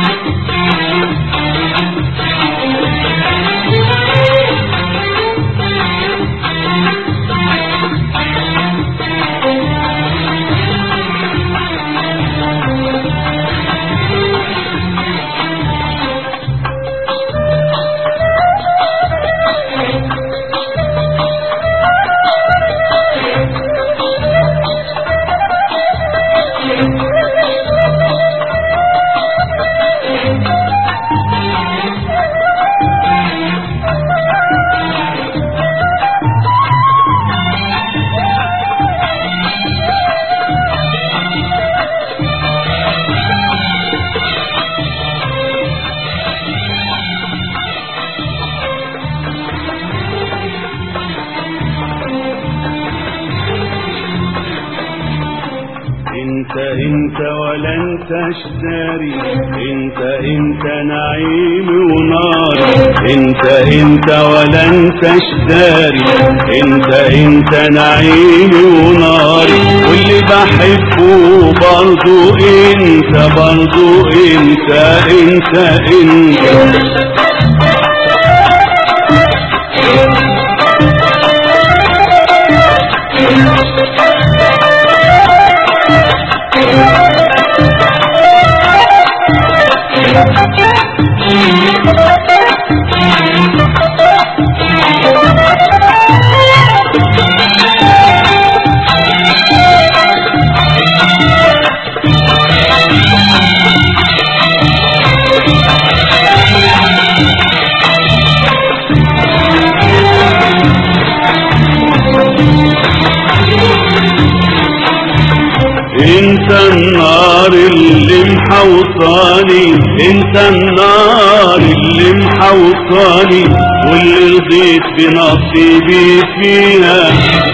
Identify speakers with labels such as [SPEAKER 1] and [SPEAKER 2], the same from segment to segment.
[SPEAKER 1] انت انت ولا انت اشتري انت انت نعيم ونار انت انت ولا انت اشتري انت انت نعيم ونار واللي بحبه برضو انت برضو انت انت انت انت النار اللي محوطاني انت النار اللي محوطاني واللي رضيت بنصيبي فيها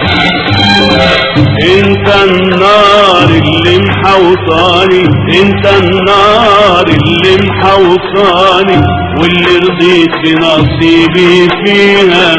[SPEAKER 1] انت النار اللي محوطاني انت النار اللي محوطاني واللي رضيت بنصيبي فيها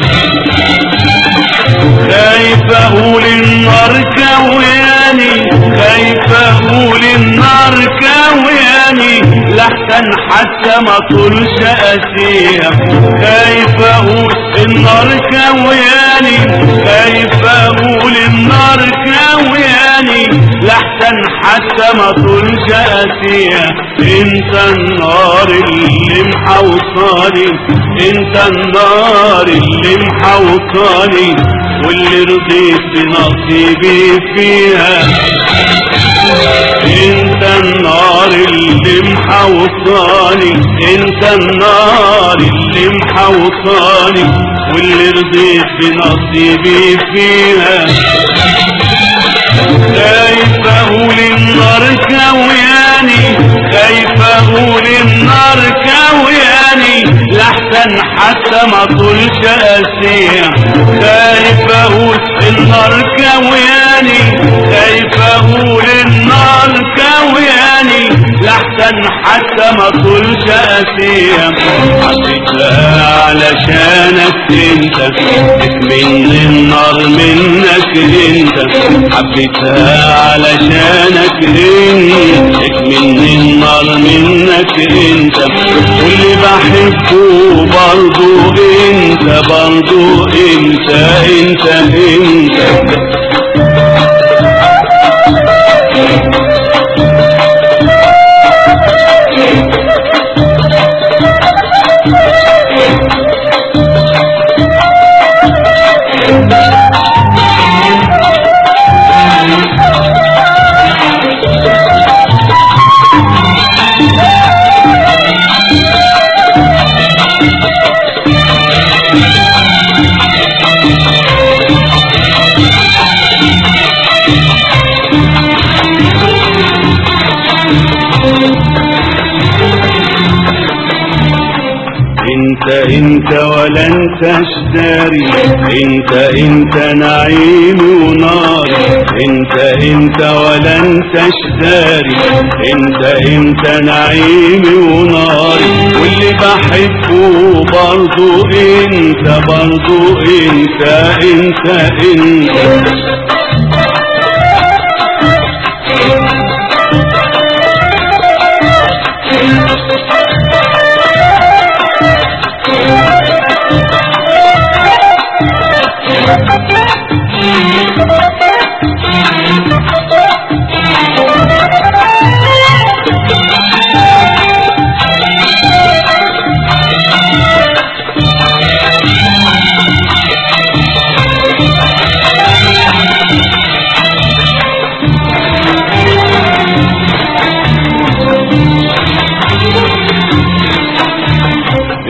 [SPEAKER 1] خايف اقول النار كوياني خايف اقول النار كوياني لحسن حتى ما طولش اسيها خايف اقول النار كوياني خايف اقول النار كوياني لحسن حتى ما طولش اسيها انت النار اللي محوطاني انت النار اللي محوطاني واللي رضيت بنصيبي فيها انت النار اللي محوطاني انت النار اللي محوطاني واللي رضيت بنصيبي فيها خايف اقول النار كوياني خايف اقول النار كوياني لحسن حتى ما طولش اسيع خايف اقول النار كوياني خايف اقول النار كوياني لحسن حتى ما طولش اسيع حبيتها علشانك انت من النار منك انت حبيتها علشانك انت من النار منك انت واللي بحبه برضو انت برضو انت انت انت انت انت ولا انت اشتري انت انت نعيم ونار انت انت ولا انت اشتري انت انت نعيم ونار واللي بحبه برضو انت برضو انت انت انت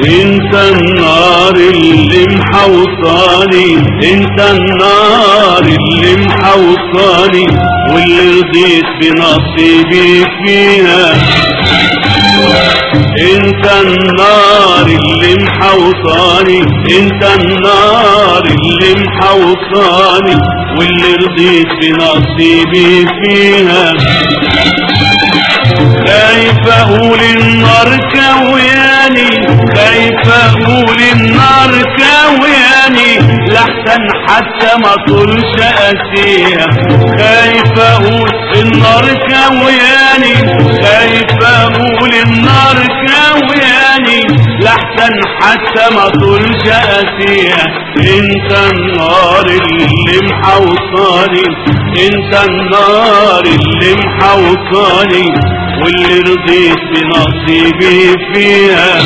[SPEAKER 1] انت النار اللي محوطاني انت النار اللي محوطاني واللي رضيت بنصيبي فيها انت النار اللي محوطاني انت النار اللي محوطاني واللي رضيت بنصيبي فيها خايف اقول النار كوياني خايف اقول النار كوياني لحسن حتى ما طولش اسيها خايف اقول النار كوياني خايف اقول النار كوياني لحسن حتى ما طولش اسيها انت النار اللي محوطاني انت النار اللي محوطاني واللي رضيت بنصيبي فيها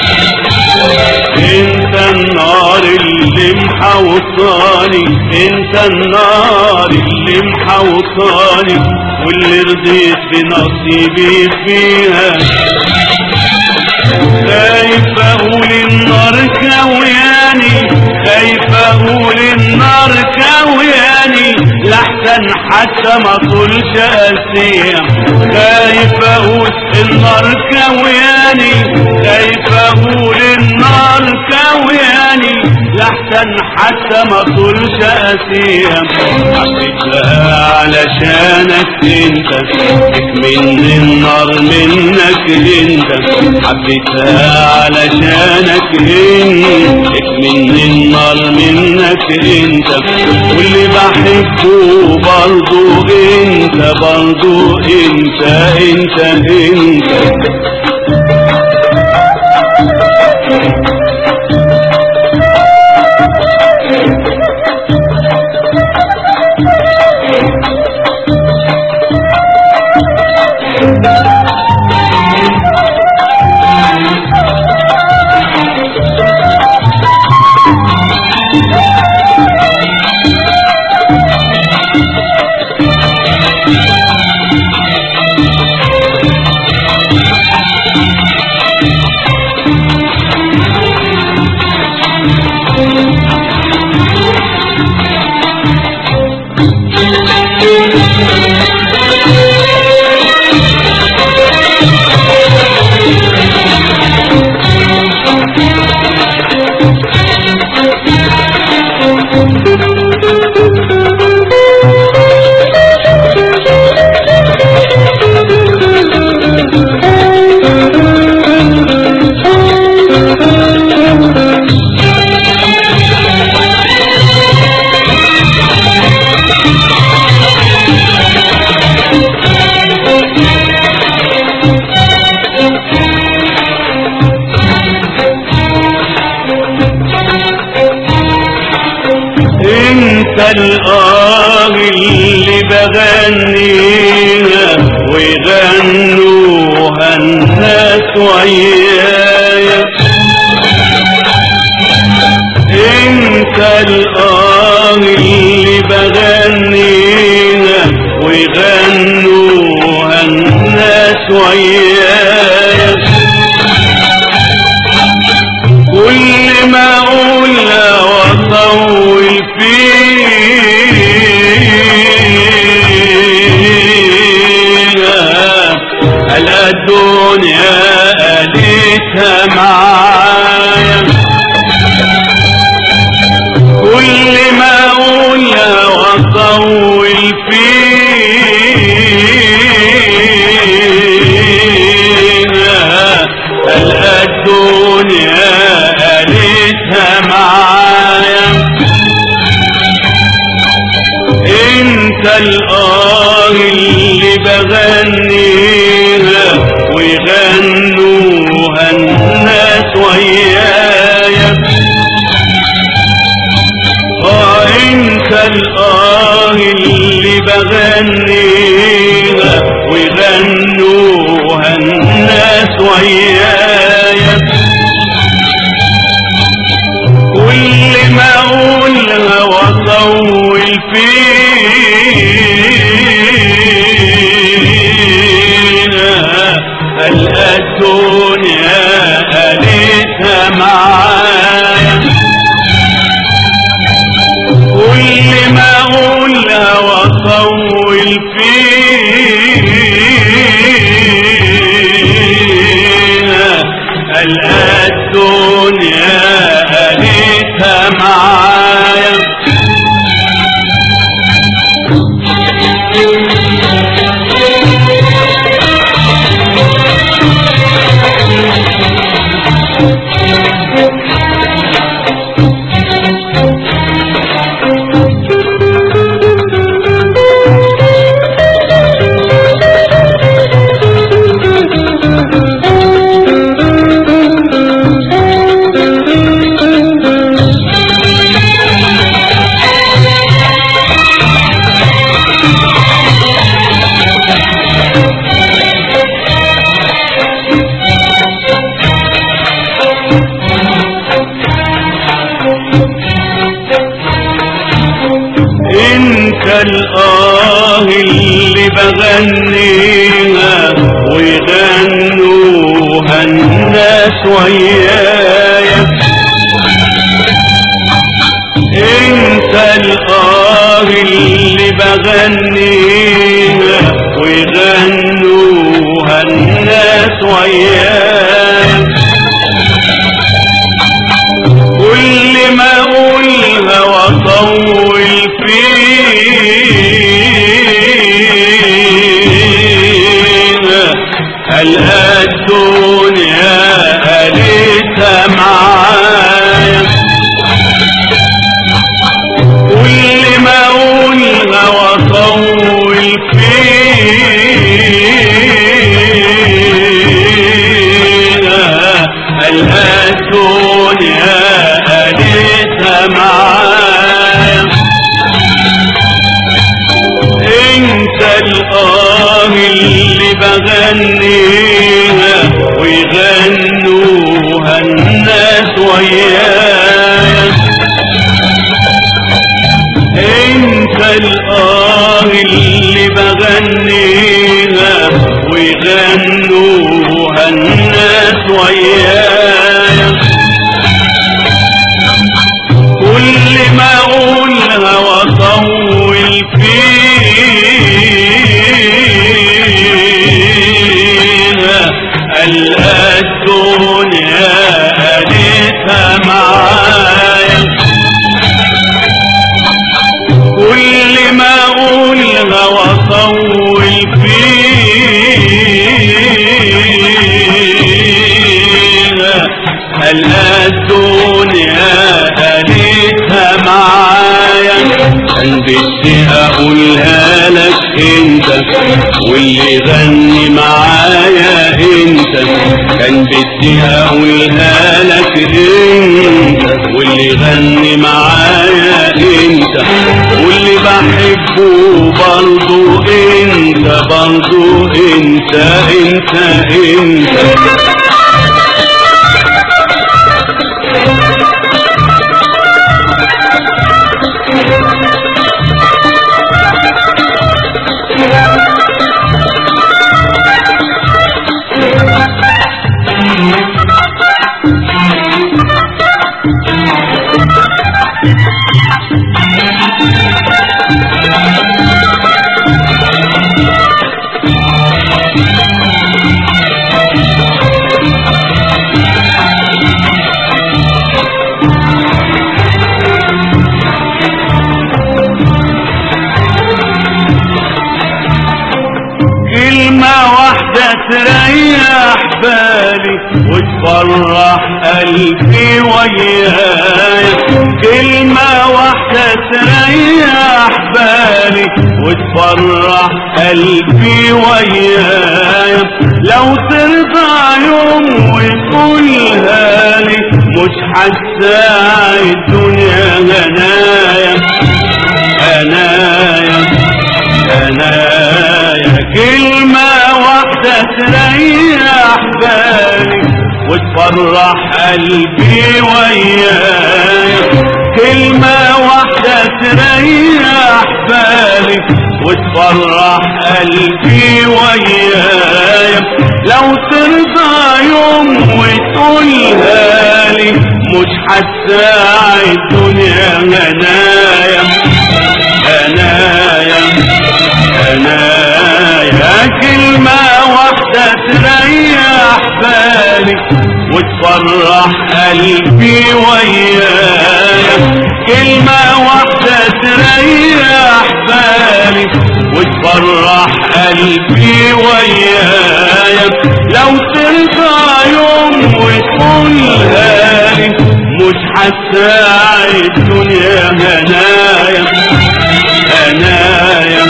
[SPEAKER 1] انت النار اللي محوطاني انت النار اللي محوطاني واللي رضيت بنصيبي فيها خايف اقول النار كوياني خايف اقول النار كوياني لحسن حتى ما طولش اسيا خايف اقول النار كوياني خايف اقول النار كوياني لحسن حتى ما طولش اسيا حبيتها علشانك انت من النار منك انت حبيتها علشانك انت من النار منك انت واللي بحبه برضو انت برضو انت انت انت انت الآه اللي بغنيها ويغنوها الناس ويايا انت الآه اللي بغنيها ويغنوها الناس ويايا كل ما اقولها واطول فيها الا الدنيا قالتها معايا كل ما اقولها واطول فيها القى الدنيا قالتها معايا انت الآه اللي بغنيها ويغنوها الناس ويايا اه انت الآه اللي بغنيها ويغنوها الناس ويايا كل ما اقولها واطول فيها القى الدنيا قالتها ألقى الدنيا قالتها معايا انت الاه اللي بغنيها ويغنوها الناس ويايا انت الاه اللي بغنيها ويغنوها الناس ويايا كل ما اقولها واطول فيها القى الدنيا قالتها معايا كل ما اقولها واطول فيها القى الدنيا قالتها معايا انت الاه اللي بغنيها ويغنوها الناس ويايا انت الاه اللي بغنيها ويغنوها الناس ويايا كل ما اقولها واطول فيها القى الدنيا قالتها معايا كل ما اقولها واطول فيها القى الدنيا قالتها معايا كان بدي اقولها لك انت واللي غني معايا انت كان بدي اقولها لك انت واللي غني معايا انت واللي بحبه برضو انت برضو انت انت انت كلمة واحدة تريح بالي وتفرح قلبي وياي كلمة واحدة تريح بالي وتفرح قلبي وياي لو ترضى يوم وتقولها لي مش هتساعد الدنيا هنايا هنايا هنايا كلمة واحدة تريح بالي وتفرح قلبي وياي كلمة واحدة تريح بالي وتفرح قلبي وياي لو ترضى يوم وتقولها لي مش هتساعد الدنيا هنايا هنايا هنايا كلمة واحدة تريح بالي وتفرح قلبي وياك كلمة واحدة تريح بالي وتفرح قلبي وياك لو ترضى يوم وتقولها لي مش هتساعد الدنيا هنايا هنايا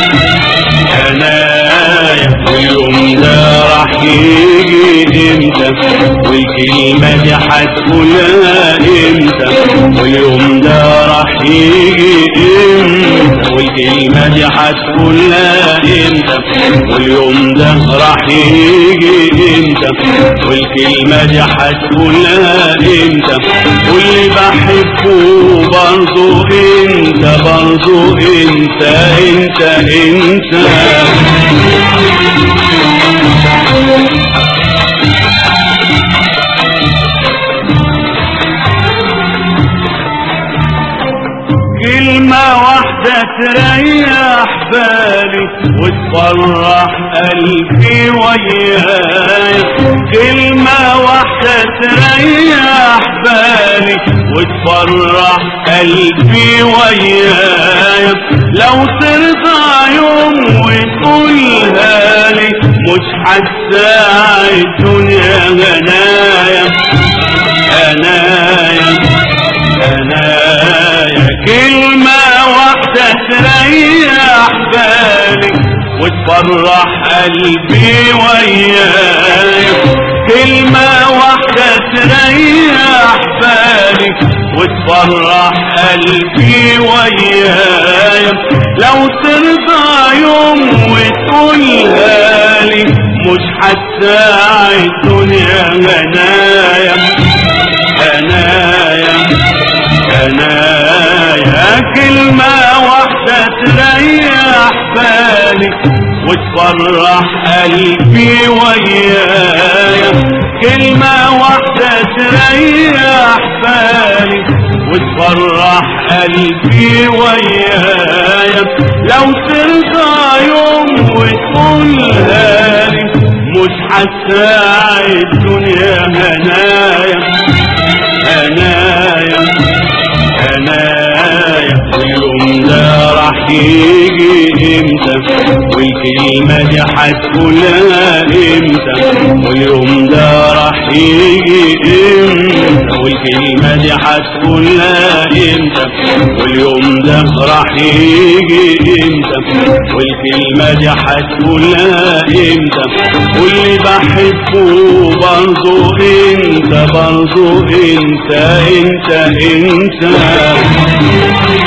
[SPEAKER 1] هنايا واليوم ده راح يجي امتى والكلمة دي هتقولها امتى واليوم ده راح يجي امتى والكلمة دي هتقولها امتى واليوم ده راح يجي امتى والكلمة دي هتقولها امتى واللي بحبه برضو انت برضو انت انت انت كلمة واحدة تريح بالي وتفرح قلبي وياك كلمة واحدة تريح بالي وتفرح قلبي وياك لو ترضى يوم وتقولها لي مش هتساعد الدنيا هنايا هنايا هنايا كلمة واحدة تريح بالي وتفرح قلبي وياك كلمة واحدة تريح بالي وتفرح قلبي وياك لو ترضى يوم وتقولها لي مش هتساعد الدنيا هنايا هنايا هنايا كلمة واحدة تريح بالي وتفرح قلبي ويايا كلمة واحدة تريح بالي وتفرح قلبي ويايا لو ترضى يوم وتقولها لي مش هتساعد الدنيا هنايا هنايا هنايا واليوم ده راح يجي امتى والكلمة دي هتقولها امتى واليوم ده راح يجي امتى والكلمة دي هتقولها امتى واليوم ده راح يجي امتى والكلمة دي هتقولها امتى واللي بحبه برضو انت برضو انت انت انت